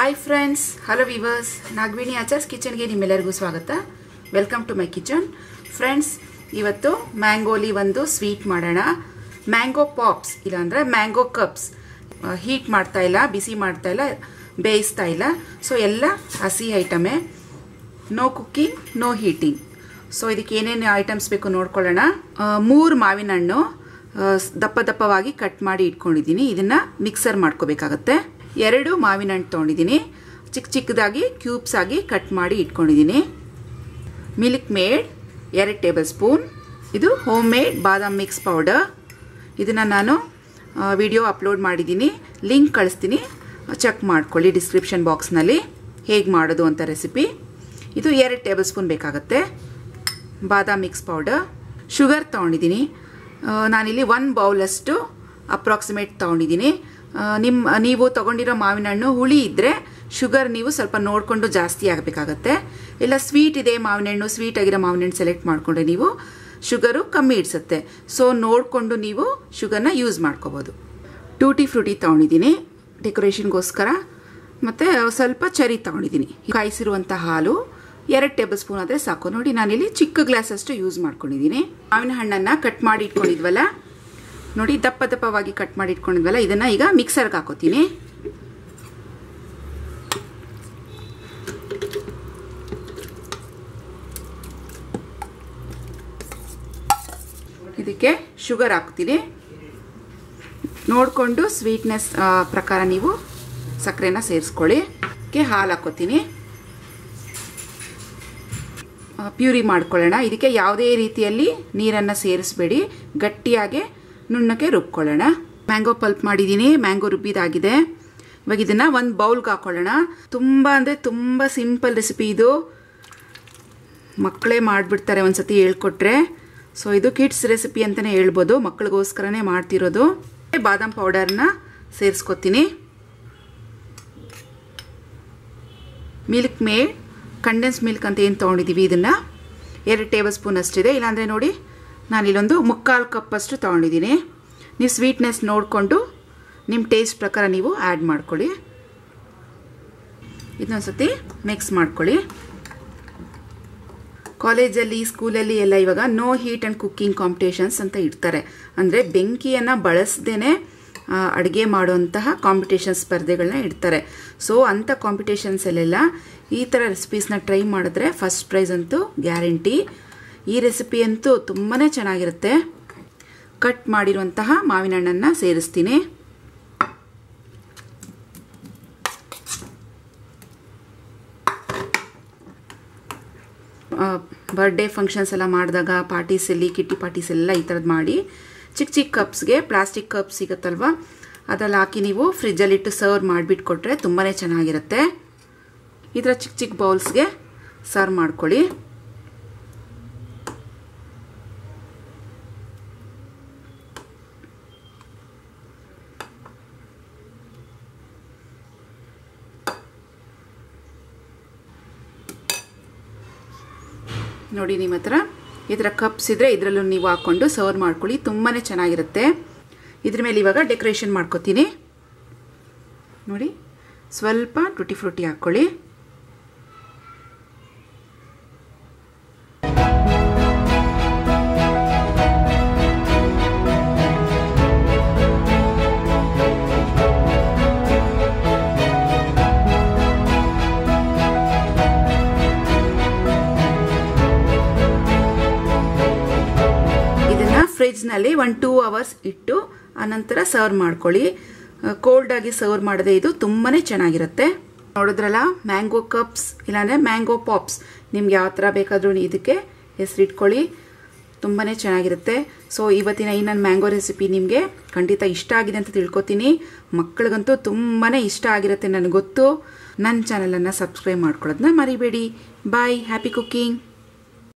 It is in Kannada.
hi friends hello viewers Nagaveni Achar's ಕಿಚನ್ಗೆ ನಿಮ್ಮೆಲ್ಲರಿಗೂ ಸ್ವಾಗತ welcome to my kitchen friends ಇವತ್ತು ಮ್ಯಾಂಗೋಲಿ ಒಂದು ಸ್ವೀಟ್ ಮಾಡೋಣ ಮ್ಯಾಂಗೋ ಪಾಪ್ಸ್ ಇಲ್ಲಾಂದರೆ ಮ್ಯಾಂಗೋ ಕಪ್ಸ್ ಹೀಟ್ ಮಾಡ್ತಾ ಇಲ್ಲ ಬಿಸಿ ಮಾಡ್ತಾ ಇಲ್ಲ ಬೇಯಿಸ್ತಾ ಇಲ್ಲ ಸೊ ಎಲ್ಲ ಹಸಿ ಐಟಮೇ no cooking no heating so ಇದಕ್ಕೆ ಏನೇನು ಐಟಮ್ಸ್ ಬೇಕು ನೋಡ್ಕೊಳ್ಳೋಣ ಮೂರು ಮಾವಿನ ಹಣ್ಣು ಆ, ದಪ್ಪ ದಪ್ಪವಾಗಿ ಕಟ್ ಮಾಡಿ ಇಟ್ಕೊಂಡಿದ್ದೀನಿ ಇದನ್ನ ಮಿಕ್ಸರ್ ಮಾಡ್ಕೋಬೇಕಾಗತ್ತೆ ಎರಡು ಮಾವಿನ ಹಣ್ಣು ತೊಗೊಂಡಿದ್ದೀನಿ ಚಿಕ್ಕ ಚಿಕ್ಕದಾಗಿ ಕ್ಯೂಬ್ಸ್ ಆಗಿ ಕಟ್ ಮಾಡಿ ಇಟ್ಕೊಂಡಿದ್ದೀನಿ ಮಿಲ್ಕ್ ಮೇಡ್ ಎರಡು ಟೇಬಲ್ ಸ್ಪೂನ್ ಇದು ಹೋಮ್ ಮೇಡ್ ಬಾದಾಮ್ ಮಿಕ್ಸ್ ಪೌಡರ್ ಇದನ್ನು ನಾನು ವಿಡಿಯೋ ಅಪ್ಲೋಡ್ ಮಾಡಿದ್ದೀನಿ ಲಿಂಕ್ ಕಳಿಸ್ತೀನಿ ಚೆಕ್ ಮಾಡ್ಕೊಳ್ಳಿ ಡಿಸ್ಕ್ರಿಪ್ಷನ್ ಬಾಕ್ಸ್ನಲ್ಲಿ ಹೇಗೆ ಮಾಡೋದು ಅಂತ ರೆಸಿಪಿ ಇದು ಎರಡು ಟೇಬಲ್ ಸ್ಪೂನ್ ಬೇಕಾಗುತ್ತೆ ಬಾದಾಮ್ ಮಿಕ್ಸ್ ಪೌಡರ್ ಶುಗರ್ ತೊಗೊಂಡಿದ್ದೀನಿ ಆ, ನಾನಿಲ್ಲಿ ಒನ್ ಬೌಲಷ್ಟು ಅಪ್ರಾಕ್ಸಿಮೇಟ್ ತೊಗೊಂಡಿದ್ದೀನಿ ಆ, ನಿಮ್ಮ ನೀವು ತೊಗೊಂಡಿರೋ ಮಾವಿನ ಹಣ್ಣು ಹುಳಿ ಇದ್ದರೆ ಶುಗರ್ ನೀವು ಸ್ವಲ್ಪ ನೋಡಿಕೊಂಡು ಜಾಸ್ತಿ ಆಗಬೇಕಾಗತ್ತೆ ಇಲ್ಲ ಸ್ವೀಟ್ ಇದೆ ಮಾವಿನ ಹಣ್ಣು ಸ್ವೀಟ್ ಆಗಿರೋ ಮಾವಿನ ಹಣ್ಣು ಸೆಲೆಕ್ಟ್ ಮಾಡಿಕೊಂಡ್ರೆ ನೀವು ಶುಗರು ಕಮ್ಮಿ ಇಡ್ಸುತ್ತೆ ಸೊ ನೋಡಿಕೊಂಡು ನೀವು ಶುಗರ್ನ ಯೂಸ್ ಮಾಡ್ಕೋಬೋದು ಟೂಟಿ ಫ್ರೂಟಿ ತೊಗೊಂಡಿದ್ದೀನಿ ಡೆಕೋರೇಷನ್ಗೋಸ್ಕರ ಮತ್ತು ಸ್ವಲ್ಪ ಚರಿ ತೊಗೊಂಡಿದ್ದೀನಿ ಕಾಯಿಸಿರುವಂಥ ಹಾಲು ಎರಡು ಟೇಬಲ್ ಸ್ಪೂನ್ ಆದರೆ ಸಾಕು ನೋಡಿ ನಾನಿಲ್ಲಿ ಚಿಕ್ಕ ಗ್ಲಾಸ್ ಅಷ್ಟು ಯೂಸ್ ಮಾಡ್ಕೊಂಡಿದ್ದೀನಿ ಮಾವಿನ ಹಣ್ಣನ್ನು ಕಟ್ ಮಾಡಿ ಇಟ್ಕೊಂಡಿದ್ವಲ್ಲ ನೋಡಿ ದಪ್ಪ ದಪ್ಪವಾಗಿ ಕಟ್ ಮಾಡಿ ಇಟ್ಕೊಂಡಿದ್ವಲ್ಲ ಇದನ್ನು ಈಗ ಮಿಕ್ಸರ್ಗೆ ಹಾಕೋತೀನಿ ಇದಕ್ಕೆ ಶುಗರ್ ಹಾಕ್ತೀನಿ ನೋಡಿಕೊಂಡು ಸ್ವೀಟ್ನೆಸ್ ಪ್ರಕಾರ ನೀವು ಸಕ್ಕರೆನ ಸೇರಿಸ್ಕೊಳ್ಳಿ ಇದಕ್ಕೆ ಹಾಲು ಹಾಕೋತೀನಿ ಪ್ಯೂರಿ ಮಾಡ್ಕೊಳ್ಳೋಣ ಇದಕ್ಕೆ ಯಾವುದೇ ರೀತಿಯಲ್ಲಿ ನೀರನ್ನು ಸೇರಿಸಬೇಡಿ ಗಟ್ಟಿಯಾಗಿ ನುಣ್ಣಕ್ಕೆ ರುಬ್ಕೊಳ್ಳೋಣ ಮ್ಯಾಂಗೋ ಪಲ್ಪ್ ಮಾಡಿದ್ದೀನಿ ಮ್ಯಾಂಗೋ ರುಬ್ಬಿದಾಗಿದೆ ಇವಾಗ ಇದನ್ನು ಒಂದು ಬೌಲ್ಗೆ ಹಾಕೊಳ್ಳೋಣ ತುಂಬ ಅಂದರೆ ತುಂಬ ಸಿಂಪಲ್ ರೆಸಿಪಿ ಇದು ಮಕ್ಕಳೇ ಮಾಡಿಬಿಡ್ತಾರೆ ಒಂದ್ಸತಿ ಹೇಳ್ಕೊಟ್ರೆ ಸೊ ಇದು ಕಿಡ್ಸ್ ರೆಸಿಪಿ ಅಂತಲೇ ಹೇಳ್ಬೋದು ಮಕ್ಕಳಿಗೋಸ್ಕರನೇ ಮಾಡ್ತಿರೋದು ಬಾದಾಮ್ ಪೌಡರ್ನ ಸೇರಿಸ್ಕೊತೀನಿ ಮಿಲ್ಕ್ ಮೇಡ್ ಕಂಡೆನ್ಸ್ ಮಿಲ್ಕ್ ಅಂತ ಏನು ತೊಗೊಂಡಿದ್ದೀವಿ ಇದನ್ನು ಎರಡು ಟೇಬಲ್ ಸ್ಪೂನ್ ಅಷ್ಟಿದೆ ಇಲ್ಲಾಂದರೆ ನೋಡಿ ನಾನಿಲ್ಲೊಂದು ಮುಕ್ಕಾಲು ಕಪ್ಪಷ್ಟು ತೊಗೊಂಡಿದ್ದೀನಿ ನೀವು ಸ್ವೀಟ್ನೆಸ್ ನೋಡಿಕೊಂಡು ನಿಮ್ಮ ಟೇಸ್ಟ್ ಪ್ರಕಾರ ನೀವು ಆ್ಯಡ್ ಮಾಡ್ಕೊಳ್ಳಿ ಇದನ್ನೊಂದು ಸತಿ ಮಿಕ್ಸ್ ಮಾಡ್ಕೊಳ್ಳಿ ಕಾಲೇಜಲ್ಲಿ ಸ್ಕೂಲಲ್ಲಿ ಎಲ್ಲ ಇವಾಗ no heat and cooking competitions ಅಂತ ಇಡ್ತಾರೆ ಅಂದರೆ ಬೆಂಕಿಯನ್ನು ಬಳಸದೇ ಅಡುಗೆ ಮಾಡುವಂತಹ ಕಾಂಪಿಟೇಷನ್ ಸ್ಪರ್ಧೆಗಳನ್ನ ಇಡ್ತಾರೆ ಸೊ ಅಂಥ ಕಾಂಪಿಟೇಷನ್ಸಲ್ಲೆಲ್ಲ ಈ ಥರ ರೆಸಿಪೀಸ್ನ ಟ್ರೈ ಮಾಡಿದ್ರೆ ಫಸ್ಟ್ ಪ್ರೈಸ್ ಅಂತೂ ಗ್ಯಾರಂಟಿ ಈ ರೆಸಿಪಿ ಅಂತೂ ತುಂಬಾ ಚೆನ್ನಾಗಿರುತ್ತೆ ಕಟ್ ಮಾಡಿರುವಂತಹ ಮಾವಿನ ಹಣ್ಣನ್ನು ಸೇರಿಸ್ತೀನಿ ಬರ್ಡೇ ಫಂಕ್ಷನ್ಸ್ ಎಲ್ಲ ಮಾಡಿದಾಗ ಪಾರ್ಟೀಸಲ್ಲಿ ಕಿಟ್ಟಿ ಪಾರ್ಟೀಸ್ ಎಲ್ಲ ಈ ಥರದ್ದು ಮಾಡಿ ಚಿಕ್ಕ ಚಿಕ್ಕ ಕಪ್ಸ್ಗೆ ಪ್ಲಾಸ್ಟಿಕ್ ಕಪ್ ಸಿಗುತ್ತಲ್ವ ಅದ್ರಲ್ಲಿ ಹಾಕಿ ನೀವು ಫ್ರಿಜ್ಜಲ್ಲಿಟ್ಟು ಸರ್ವ್ ಮಾಡಿಬಿಟ್ಟು ಕೊಟ್ಟರೆ ತುಂಬಾ ಚೆನ್ನಾಗಿರುತ್ತೆ ಈ ಥರ ಚಿಕ್ಕ ಚಿಕ್ಕ ಬೌಲ್ಸ್ಗೆ ಸರ್ವ್ ಮಾಡ್ಕೊಳ್ಳಿ ನೋಡಿ ನಿಮ್ಮ ಹತ್ರ ಈ ಥರ ಕಪ್ಸ್ ಇದ್ದರೆ ಇದರಲ್ಲೂ ನೀವು ಹಾಕ್ಕೊಂಡು ಸರ್ವ್ ಮಾಡ್ಕೊಳ್ಳಿ ತುಂಬಾ ಚೆನ್ನಾಗಿರುತ್ತೆ ಇದ್ರ ಮೇಲೆ ಇವಾಗ ಡೆಕೋರೇಷನ್ ಮಾಡ್ಕೊತೀನಿ ನೋಡಿ ಸ್ವಲ್ಪ ಟುಟಿ ಫ್ರೂಟಿ ಹಾಕ್ಕೊಳ್ಳಿ ಇದನ್ನ ಫ್ರಿಜ್ನಲ್ಲಿ ಒನ್ ಟೂ ಅವರ್ಸ್ ಇಟ್ಟು ಆನಂತರ ಸರ್ವ್ ಮಾಡ್ಕೊಳ್ಳಿ ಕೋಲ್ಡ್ ಆಗಿ ಸರ್ವ್ ಮಾಡದೆ ಇದು ತುಂಬಾ ಚೆನ್ನಾಗಿರುತ್ತೆ ನೋಡಿದ್ರಲ್ಲ ಮ್ಯಾಂಗೋ ಕಪ್ಸ್ ಇಲ್ಲಾಂದರೆ ಮ್ಯಾಂಗೋ ಪಾಪ್ಸ್ ನಿಮ್ಗೆ ಯಾವ ಥರ ಬೇಕಾದರೂ ಇದಕ್ಕೆ ಹೆಸರಿಟ್ಕೊಳ್ಳಿ ತುಂಬಾ ಚೆನ್ನಾಗಿರುತ್ತೆ ಸೊ ಇವತ್ತಿನ ಈ ನನ್ನ ಮ್ಯಾಂಗೋ ರೆಸಿಪಿ ನಿಮಗೆ ಖಂಡಿತ ಇಷ್ಟ ಆಗಿದೆ ಅಂತ ತಿಳ್ಕೊತೀನಿ ಮಕ್ಕಳಿಗಂತೂ ತುಂಬಾ ಇಷ್ಟ ಆಗಿರುತ್ತೆ ನನಗೆ ಗೊತ್ತು ನನ್ನ ಚಾನಲನ್ನು ಸಬ್ಸ್ಕ್ರೈಬ್ ಮಾಡ್ಕೊಳ್ಳೋದನ್ನ ಮರಿಬೇಡಿ ಬಾಯ್ ಹ್ಯಾಪಿ ಕುಕ್ಕಿಂಗ್